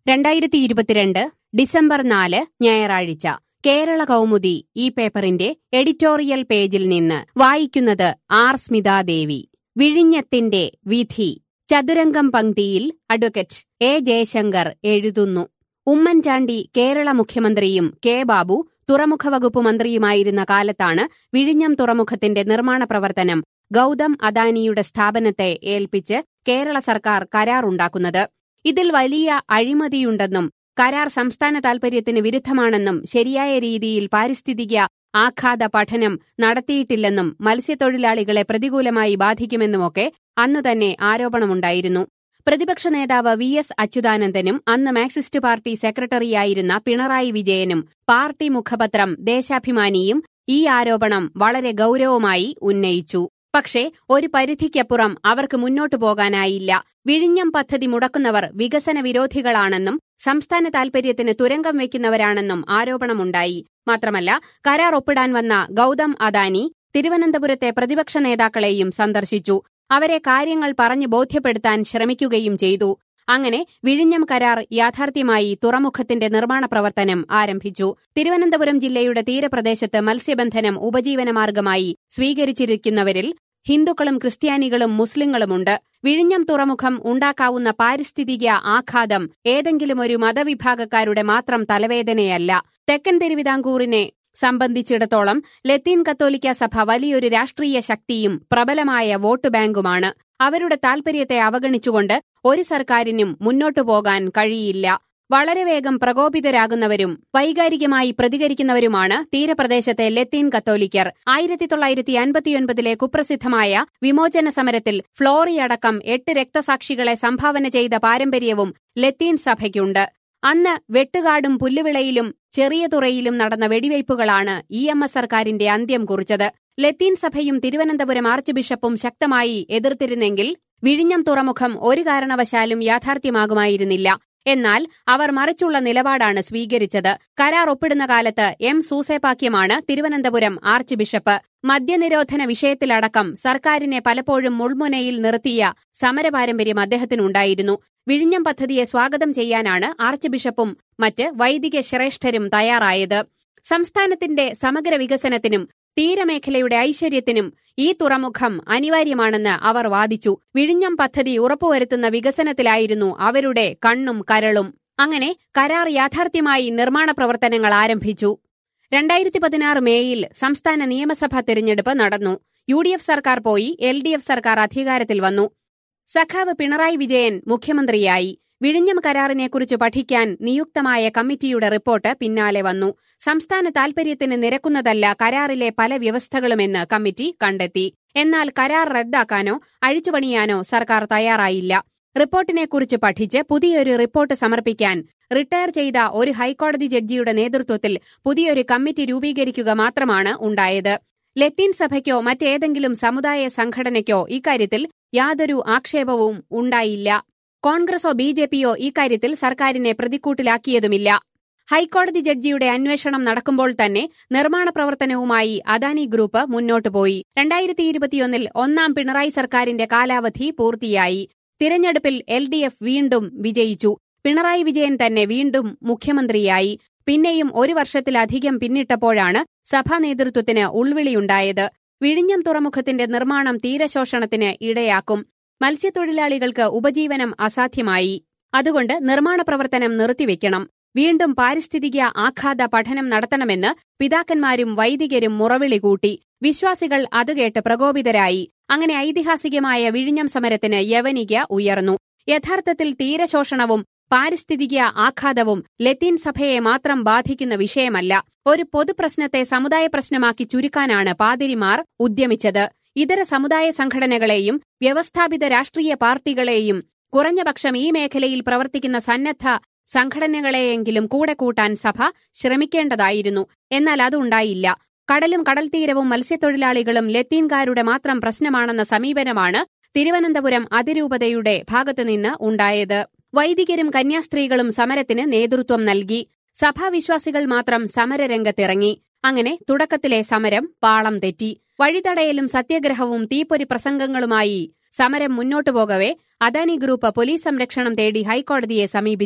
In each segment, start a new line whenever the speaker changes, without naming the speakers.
രണ്ടായിരത്തി ഇരുപത്തിരണ്ട് ഡിസംബർ നാല് ഞായറാഴ്ച കേരള കൗമുദി ഈ പേപ്പറിന്റെ എഡിറ്റോറിയൽ പേജിൽ നിന്ന് വായിക്കുന്നത് ആർ സ്മിതാദേവി വിഴിഞ്ഞത്തിന്റെ വിധി ചതുരംഗം പങ്ക്തിയിൽ അഡ്വക്കേറ്റ് എ ജയശങ്കർ എഴുതുന്നു ഉമ്മൻചാണ്ടി കേരള മുഖ്യമന്ത്രിയും കെ ബാബു തുറമുഖ വകുപ്പ് മന്ത്രിയുമായിരുന്ന കാലത്താണ് വിഴിഞ്ഞം തുറമുഖത്തിന്റെ നിർമ്മാണ പ്രവർത്തനം ഗൗതം അദാനിയുടെ സ്ഥാപനത്തെ ഏൽപ്പിച്ച് കേരള സർക്കാർ കരാറുണ്ടാക്കുന്നത് ഇതിൽ വലിയ അഴിമതിയുണ്ടെന്നും കരാർ സംസ്ഥാന താൽപര്യത്തിന് വിരുദ്ധമാണെന്നും ശരിയായ രീതിയിൽ പാരിസ്ഥിതിക ആഘാത പഠനം നടത്തിയിട്ടില്ലെന്നും മത്സ്യത്തൊഴിലാളികളെ പ്രതികൂലമായി ബാധിക്കുമെന്നുമൊക്കെ അന്നുതന്നെ ആരോപണമുണ്ടായിരുന്നു പ്രതിപക്ഷ നേതാവ് വി എസ് അച്യുതാനന്ദനും അന്ന് മാർക്സിസ്റ്റ് പാർട്ടി സെക്രട്ടറിയായിരുന്ന പിണറായി വിജയനും പാർട്ടി മുഖപത്രം ദേശാഭിമാനിയും ഈ ആരോപണം വളരെ ഗൌരവമായി ഉന്നയിച്ചു പക്ഷേ ഒരു പരിധിക്കപ്പുറം അവർക്ക് മുന്നോട്ടു പോകാനായില്ല വിഴിഞ്ഞം പദ്ധതി മുടക്കുന്നവർ വികസന വിരോധികളാണെന്നും സംസ്ഥാന താൽപര്യത്തിന് തുരങ്കം വയ്ക്കുന്നവരാണെന്നും ആരോപണമുണ്ടായി മാത്രമല്ല കരാർ ഒപ്പിടാൻ വന്ന ഗൗതം അദാനി തിരുവനന്തപുരത്തെ പ്രതിപക്ഷ നേതാക്കളെയും സന്ദർശിച്ചു അവരെ കാര്യങ്ങൾ പറഞ്ഞു ബോധ്യപ്പെടുത്താൻ ശ്രമിക്കുകയും ചെയ്തു അങ്ങനെ വിഴിഞ്ഞം കരാർ യാഥാർത്ഥ്യമായി തുറമുഖത്തിന്റെ നിർമ്മാണ പ്രവർത്തനം ആരംഭിച്ചു തിരുവനന്തപുരം ജില്ലയുടെ തീരപ്രദേശത്ത് മത്സ്യബന്ധനം ഉപജീവനമാർഗമായി സ്വീകരിച്ചിരിക്കുന്നവരിൽ ഹിന്ദുക്കളും ക്രിസ്ത്യാനികളും മുസ്ലിങ്ങളുമുണ്ട് വിഴിഞ്ഞം തുറമുഖം ഉണ്ടാക്കാവുന്ന പാരിസ്ഥിതിക ആഘാതം ഏതെങ്കിലും ഒരു മതവിഭാഗക്കാരുടെ മാത്രം തലവേദനയല്ല തെക്കൻ തിരുവിതാംകൂറിനെ സംബന്ധിച്ചിടത്തോളം ലത്തീൻ കത്തോലിക്ക സഭ വലിയൊരു രാഷ്ട്രീയ ശക്തിയും പ്രബലമായ വോട്ട് ബാങ്കുമാണ് അവരുടെ താൽപര്യത്തെ അവഗണിച്ചുകൊണ്ട് ഒരു സർക്കാരിനും മുന്നോട്ടു പോകാൻ കഴിയില്ല വളരെ വേഗം പ്രകോപിതരാകുന്നവരും വൈകാരികമായി പ്രതികരിക്കുന്നവരുമാണ് തീരപ്രദേശത്തെ ലത്തീൻ കത്തോലിക്കർ ആയിരത്തി തൊള്ളായിരത്തി അൻപത്തിയൊൻപതിലെ കുപ്രസിദ്ധമായ വിമോചന സമരത്തിൽ ഫ്ലോറിയടക്കം എട്ട് രക്തസാക്ഷികളെ സംഭാവന ചെയ്ത പാരമ്പര്യവും ലത്തീൻ സഭയ്ക്കുണ്ട് അന്ന് വെട്ടുകാടും പുല്ലുവിളയിലും ചെറിയ തുറയിലും നടന്ന വെടിവയ്പുകളാണ് ഇ എം എസ് സർക്കാരിന്റെ അന്ത്യം കുറിച്ചത് ലത്തീൻ സഭയും തിരുവനന്തപുരം ആർച്ച് ബിഷപ്പും ശക്തമായി എതിർത്തിരുന്നെങ്കിൽ വിഴിഞ്ഞം തുറമുഖം ഒരു കാരണവശാലും യാഥാർത്ഥ്യമാകുമായിരുന്നില്ല എന്നാൽ അവർ മറിച്ചുള്ള നിലപാടാണ് സ്വീകരിച്ചത് കരാർ ഒപ്പിടുന്ന കാലത്ത് എം സൂസേപാക്യമാണ് തിരുവനന്തപുരം ആർച്ച് ബിഷപ്പ് മദ്യനിരോധന വിഷയത്തിലടക്കം സർക്കാരിനെ പലപ്പോഴും മുൾമുനയിൽ നിർത്തിയ സമരപാരമ്പര്യം അദ്ദേഹത്തിനുണ്ടായിരുന്നു വിഴിഞ്ഞം പദ്ധതിയെ സ്വാഗതം ചെയ്യാനാണ് ആർച്ച് ബിഷപ്പും മറ്റ് വൈദിക ശ്രേഷ്ഠരും തയ്യാറായത് സംസ്ഥാനത്തിന്റെ സമഗ്ര വികസനത്തിനും തീരമേഖലയുടെ ഐശ്വര്യത്തിനും ഈ തുറമുഖം അനിവാര്യമാണെന്ന് അവർ വാദിച്ചു വിഴിഞ്ഞം പദ്ധതി ഉറപ്പുവരുത്തുന്ന വികസനത്തിലായിരുന്നു അവരുടെ കണ്ണും കരളും അങ്ങനെ കരാർ യാഥാർത്ഥ്യമായി നിർമ്മാണ പ്രവർത്തനങ്ങൾ ആരംഭിച്ചു രണ്ടായിരത്തി പതിനാറ് മേയിൽ സംസ്ഥാന നിയമസഭാ തെരഞ്ഞെടുപ്പ് നടന്നു യു ഡി എഫ് സർക്കാർ പോയി എൽ ഡി എഫ് സർക്കാർ അധികാരത്തിൽ വന്നു സഖാവ് പിണറായി വിജയൻ മുഖ്യമന്ത്രിയായി വിഴിഞ്ഞം കരാറിനെക്കുറിച്ച് പഠിക്കാൻ നിയുക്തമായ കമ്മിറ്റിയുടെ റിപ്പോർട്ട് പിന്നാലെ വന്നു സംസ്ഥാന താൽപര്യത്തിന് നിരക്കുന്നതല്ല കരാറിലെ പല വ്യവസ്ഥകളുമെന്ന് കമ്മിറ്റി കണ്ടെത്തി എന്നാൽ കരാർ റദ്ദാക്കാനോ അഴിച്ചുപണിയാനോ സർക്കാർ തയ്യാറായില്ല റിപ്പോർട്ടിനെക്കുറിച്ച് പഠിച്ച് പുതിയൊരു റിപ്പോർട്ട് സമർപ്പിക്കാൻ റിട്ടയർ ചെയ്ത ഒരു ഹൈക്കോടതി ജഡ്ജിയുടെ നേതൃത്വത്തിൽ പുതിയൊരു കമ്മിറ്റി രൂപീകരിക്കുക മാത്രമാണ് ഉണ്ടായത് ലത്തീൻ സഭയ്ക്കോ മറ്റേതെങ്കിലും സമുദായ സംഘടനയ്ക്കോ ഇക്കാര്യത്തിൽ യാതൊരു ആക്ഷേപവും ഉണ്ടായില്ല കോൺഗ്രസോ ബി ജെ പിയോ ഇക്കാര്യത്തിൽ സർക്കാരിനെ പ്രതിക്കൂട്ടിലാക്കിയതുമില്ല ഹൈക്കോടതി ജഡ്ജിയുടെ അന്വേഷണം നടക്കുമ്പോൾ തന്നെ നിർമ്മാണ പ്രവർത്തനവുമായി അദാനി ഗ്രൂപ്പ് മുന്നോട്ടു പോയി രണ്ടായിരത്തി ഇരുപത്തിയൊന്നിൽ ഒന്നാം പിണറായി സർക്കാരിന്റെ കാലാവധി പൂർത്തിയായി തിരഞ്ഞെടുപ്പിൽ എൽ ഡി എഫ് വീണ്ടും വിജയിച്ചു പിണറായി വിജയൻ തന്നെ വീണ്ടും മുഖ്യമന്ത്രിയായി പിന്നെയും ഒരു വർഷത്തിലധികം പിന്നിട്ടപ്പോഴാണ് സഭാ നേതൃത്വത്തിന് ഉൾവിളിയുണ്ടായത് വിഴിഞ്ഞം തുറമുഖത്തിന്റെ നിർമ്മാണം തീരശോഷണത്തിന് ഇടയാക്കും മത്സ്യത്തൊഴിലാളികൾക്ക് ഉപജീവനം അസാധ്യമായി അതുകൊണ്ട് നിർമ്മാണ പ്രവർത്തനം നിർത്തിവെക്കണം വീണ്ടും പാരിസ്ഥിതിക ആഘാത പഠനം നടത്തണമെന്ന് പിതാക്കന്മാരും വൈദികരും മുറവിളി കൂട്ടി വിശ്വാസികൾ അതുകേട്ട് പ്രകോപിതരായി അങ്ങനെ ഐതിഹാസികമായ വിഴിഞ്ഞം സമരത്തിന് യവനിക ഉയർന്നു യഥാർത്ഥത്തിൽ തീരശോഷണവും പാരിസ്ഥിതിക ആഘാതവും ലത്തീൻ സഭയെ മാത്രം ബാധിക്കുന്ന വിഷയമല്ല ഒരു പൊതുപ്രശ്നത്തെ സമുദായ പ്രശ്നമാക്കി ചുരുക്കാനാണ് പാതിരിമാർ ഉദ്യമിച്ചത് ഇതര സമുദായ സംഘടനകളെയും വ്യവസ്ഥാപിത രാഷ്ട്രീയ പാർട്ടികളെയും കുറഞ്ഞപക്ഷം ഈ മേഖലയിൽ പ്രവർത്തിക്കുന്ന സന്നദ്ധ സംഘടനകളെയെങ്കിലും കൂടെ കൂട്ടാൻ സഭ ശ്രമിക്കേണ്ടതായിരുന്നു എന്നാൽ അതുണ്ടായില്ല കടലും കടൽത്തീരവും മത്സ്യത്തൊഴിലാളികളും ലത്തീൻകാരുടെ മാത്രം പ്രശ്നമാണെന്ന സമീപനമാണ് തിരുവനന്തപുരം അതിരൂപതയുടെ ഭാഗത്തുനിന്ന് ഉണ്ടായത് വൈദികരും കന്യാസ്ത്രീകളും സമരത്തിന് നേതൃത്വം നൽകി സഭാവിശ്വാസികൾ മാത്രം സമരരംഗത്തിറങ്ങി അങ്ങനെ തുടക്കത്തിലെ സമരം പാളം തെറ്റി വഴിതടയലും സത്യഗ്രഹവും തീപ്പൊരി പ്രസംഗങ്ങളുമായി സമരം മുന്നോട്ടു പോകവെ അദാനി ഗ്രൂപ്പ് പോലീസ് സംരക്ഷണം തേടി ഹൈക്കോടതിയെ സമീപിച്ചു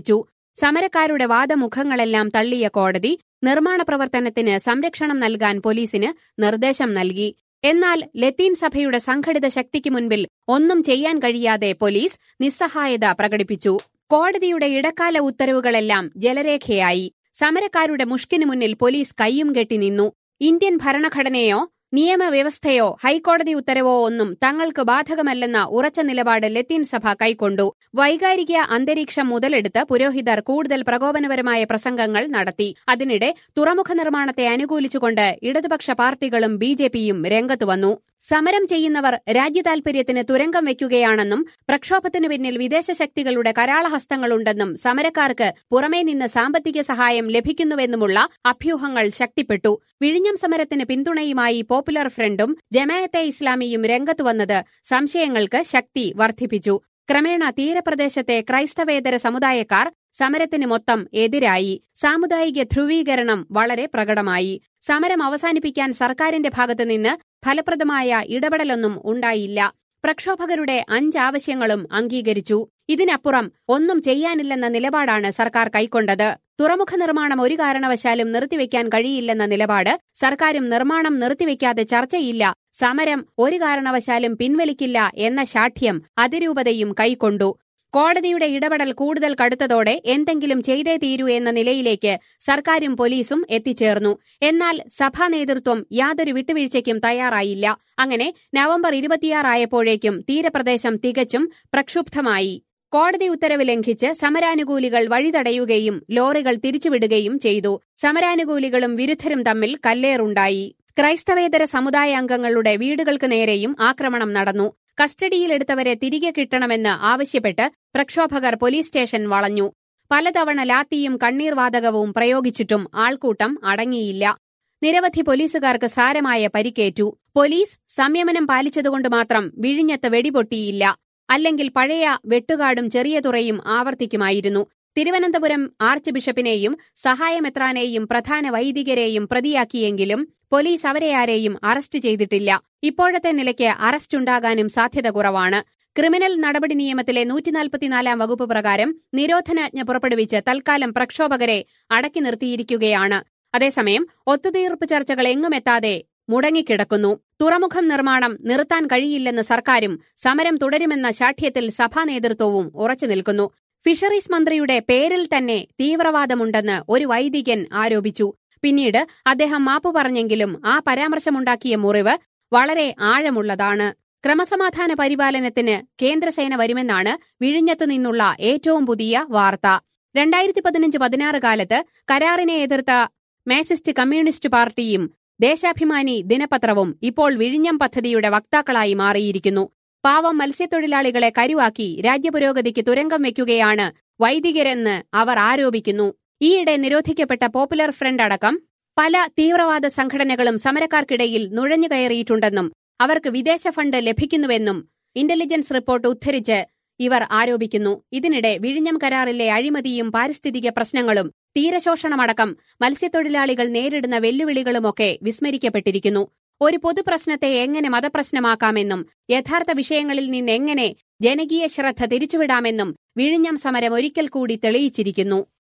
സമരക്കാരുടെ വാദമുഖങ്ങളെല്ലാം തള്ളിയ കോടതി നിർമ്മാണ പ്രവർത്തനത്തിന് സംരക്ഷണം നൽകാൻ പോലീസിന് നിർദ്ദേശം നൽകി എന്നാൽ ലത്തീൻ സഭയുടെ സംഘടിത ശക്തിക്ക് മുൻപിൽ ഒന്നും ചെയ്യാൻ കഴിയാതെ പോലീസ് നിസ്സഹായത പ്രകടിപ്പിച്ചു കോടതിയുടെ ഇടക്കാല ഉത്തരവുകളെല്ലാം ജലരേഖയായി സമരക്കാരുടെ മുഷ്കിനു മുന്നിൽ പോലീസ് കൈയും കെട്ടി നിന്നു ഇന്ത്യൻ ഭരണഘടനയോ നിയമവ്യവസ്ഥയോ ഹൈക്കോടതി ഉത്തരവോ ഒന്നും തങ്ങൾക്ക് ബാധകമല്ലെന്ന ഉറച്ച നിലപാട് ലത്തീൻ സഭ കൈക്കൊണ്ടു വൈകാരിക അന്തരീക്ഷം മുതലെടുത്ത് പുരോഹിതർ കൂടുതൽ പ്രകോപനപരമായ പ്രസംഗങ്ങൾ നടത്തി അതിനിടെ തുറമുഖ നിർമ്മാണത്തെ അനുകൂലിച്ചുകൊണ്ട് ഇടതുപക്ഷ പാർട്ടികളും ബി ജെ പിയും രംഗത്തു വന്നു സമരം ചെയ്യുന്നവർ രാജ്യതാൽപര്യത്തിന് തുരങ്കം വയ്ക്കുകയാണെന്നും പ്രക്ഷോഭത്തിനു പിന്നിൽ വിദേശ ശക്തികളുടെ കരാളഹസ്തങ്ങളുണ്ടെന്നും സമരക്കാർക്ക് പുറമേ നിന്ന് സാമ്പത്തിക സഹായം ലഭിക്കുന്നുവെന്നുമുള്ള അഭ്യൂഹങ്ങൾ ശക്തിപ്പെട്ടു വിഴിഞ്ഞം സമരത്തിന് പിന്തുണയുമായി പോപ്പുലർ ഫ്രണ്ടും ജമായത്തെ ഇസ്ലാമിയും രംഗത്തു വന്നത് സംശയങ്ങൾക്ക് ശക്തി വർദ്ധിപ്പിച്ചു ക്രമേണ തീരപ്രദേശത്തെ ക്രൈസ്തവേതര സമുദായക്കാർ സമരത്തിന് മൊത്തം എതിരായി സാമുദായിക ധ്രുവീകരണം വളരെ പ്രകടമായി സമരം അവസാനിപ്പിക്കാൻ സർക്കാരിന്റെ ഭാഗത്തുനിന്ന് ഫലപ്രദമായ ഇടപെടലൊന്നും ഉണ്ടായില്ല പ്രക്ഷോഭകരുടെ അഞ്ചാവശ്യങ്ങളും അംഗീകരിച്ചു ഇതിനപ്പുറം ഒന്നും ചെയ്യാനില്ലെന്ന നിലപാടാണ് സർക്കാർ കൈക്കൊണ്ടത് തുറമുഖ നിർമ്മാണം ഒരു കാരണവശാലും നിർത്തിവെക്കാൻ കഴിയില്ലെന്ന നിലപാട് സർക്കാരും നിർമ്മാണം നിർത്തിവെക്കാതെ ചർച്ചയില്ല സമരം ഒരു കാരണവശാലും പിൻവലിക്കില്ല എന്ന ശാഠ്യം അതിരൂപതയും കൈക്കൊണ്ടു കോടതിയുടെ ഇടപെടൽ കൂടുതൽ കടുത്തതോടെ എന്തെങ്കിലും ചെയ്തേ തീരൂ എന്ന നിലയിലേക്ക് സർക്കാരും പോലീസും എത്തിച്ചേർന്നു എന്നാൽ സഭാ നേതൃത്വം യാതൊരു വിട്ടുവീഴ്ചയ്ക്കും തയ്യാറായില്ല അങ്ങനെ നവംബർ ഇരുപത്തിയാറായപ്പോഴേക്കും തീരപ്രദേശം തികച്ചും പ്രക്ഷുബ്ധമായി കോടതി ഉത്തരവ് ലംഘിച്ച് സമരാനുകൂലികൾ വഴിതടയുകയും ലോറികൾ തിരിച്ചുവിടുകയും ചെയ്തു സമരാനുകൂലികളും വിരുദ്ധരും തമ്മിൽ കല്ലേറുണ്ടായി ക്രൈസ്തവേതര സമുദായ അംഗങ്ങളുടെ വീടുകൾക്ക് നേരെയും ആക്രമണം നടന്നു കസ്റ്റഡിയിലെടുത്തവരെ തിരികെ കിട്ടണമെന്ന് ആവശ്യപ്പെട്ട് പ്രക്ഷോഭകർ പോലീസ് സ്റ്റേഷൻ വളഞ്ഞു പലതവണ ലാത്തിയും കണ്ണീർവാതകവും പ്രയോഗിച്ചിട്ടും ആൾക്കൂട്ടം അടങ്ങിയില്ല നിരവധി പോലീസുകാർക്ക് സാരമായ പരിക്കേറ്റു പോലീസ് സംയമനം പാലിച്ചതുകൊണ്ട് മാത്രം വിഴിഞ്ഞത്ത് വെടിപൊട്ടിയില്ല അല്ലെങ്കിൽ പഴയ വെട്ടുകാടും ചെറിയ തുറയും ആവർത്തിക്കുമായിരുന്നു തിരുവനന്തപുരം ആർച്ച് ബിഷപ്പിനെയും സഹായമെത്രാനെയും പ്രധാന വൈദികരെയും പ്രതിയാക്കിയെങ്കിലും പോലീസ് അവരെ ആരെയും അറസ്റ്റ് ചെയ്തിട്ടില്ല ഇപ്പോഴത്തെ നിലയ്ക്ക് അറസ്റ്റുണ്ടാകാനും സാധ്യത കുറവാണ് ക്രിമിനൽ നടപടി നിയമത്തിലെ നൂറ്റിനാൽപ്പത്തിനാലാം വകുപ്പ് പ്രകാരം നിരോധനാജ്ഞ പുറപ്പെടുവിച്ച് തൽക്കാലം പ്രക്ഷോഭകരെ അടക്കി നിർത്തിയിരിക്കുകയാണ് അതേസമയം ഒത്തുതീർപ്പ് ചർച്ചകൾ എങ്ങുമെത്താതെ മുടങ്ങിക്കിടക്കുന്നു തുറമുഖം നിർമ്മാണം നിർത്താൻ കഴിയില്ലെന്ന് സർക്കാരും സമരം തുടരുമെന്ന ശാഠ്യത്തിൽ സഭാ നേതൃത്വവും ഉറച്ചു നിൽക്കുന്നു ഫിഷറീസ് മന്ത്രിയുടെ പേരിൽ തന്നെ തീവ്രവാദമുണ്ടെന്ന് ഒരു വൈദികൻ ആരോപിച്ചു പിന്നീട് അദ്ദേഹം മാപ്പു പറഞ്ഞെങ്കിലും ആ പരാമർശമുണ്ടാക്കിയ മുറിവ് വളരെ ആഴമുള്ളതാണ് ക്രമസമാധാന പരിപാലനത്തിന് കേന്ദ്രസേന വരുമെന്നാണ് വിഴിഞ്ഞത്തു നിന്നുള്ള ഏറ്റവും പുതിയ വാർത്ത രണ്ടായിരത്തി പതിനഞ്ച് പതിനാറ് കാലത്ത് കരാറിനെ എതിർത്ത മാസിസ്റ്റ് കമ്മ്യൂണിസ്റ്റ് പാർട്ടിയും ദേശാഭിമാനി ദിനപത്രവും ഇപ്പോൾ വിഴിഞ്ഞം പദ്ധതിയുടെ വക്താക്കളായി മാറിയിരിക്കുന്നു പാവം മത്സ്യത്തൊഴിലാളികളെ കരുവാക്കി രാജ്യപുരോഗതിക്ക് തുരങ്കം വയ്ക്കുകയാണ് വൈദികരെന്ന് അവർ ആരോപിക്കുന്നു ഈയിടെ നിരോധിക്കപ്പെട്ട പോപ്പുലർ ഫ്രണ്ട് അടക്കം പല തീവ്രവാദ സംഘടനകളും സമരക്കാർക്കിടയിൽ നുഴഞ്ഞുകയറിയിട്ടുണ്ടെന്നും അവർക്ക് വിദേശ ഫണ്ട് ലഭിക്കുന്നുവെന്നും ഇന്റലിജൻസ് റിപ്പോർട്ട് ഉദ്ധരിച്ച് ഇവർ ആരോപിക്കുന്നു ഇതിനിടെ വിഴിഞ്ഞം കരാറിലെ അഴിമതിയും പാരിസ്ഥിതിക പ്രശ്നങ്ങളും തീരശോഷണമടക്കം മത്സ്യത്തൊഴിലാളികൾ നേരിടുന്ന വെല്ലുവിളികളുമൊക്കെ വിസ്മരിക്കപ്പെട്ടിരിക്കുന്നു ഒരു പൊതുപ്രശ്നത്തെ എങ്ങനെ മതപ്രശ്നമാക്കാമെന്നും യഥാർത്ഥ വിഷയങ്ങളിൽ നിന്നെങ്ങനെ ജനകീയ ശ്രദ്ധ തിരിച്ചുവിടാമെന്നും വിഴിഞ്ഞം സമരം ഒരിക്കൽ കൂടി തെളിയിച്ചിരിക്കുന്നു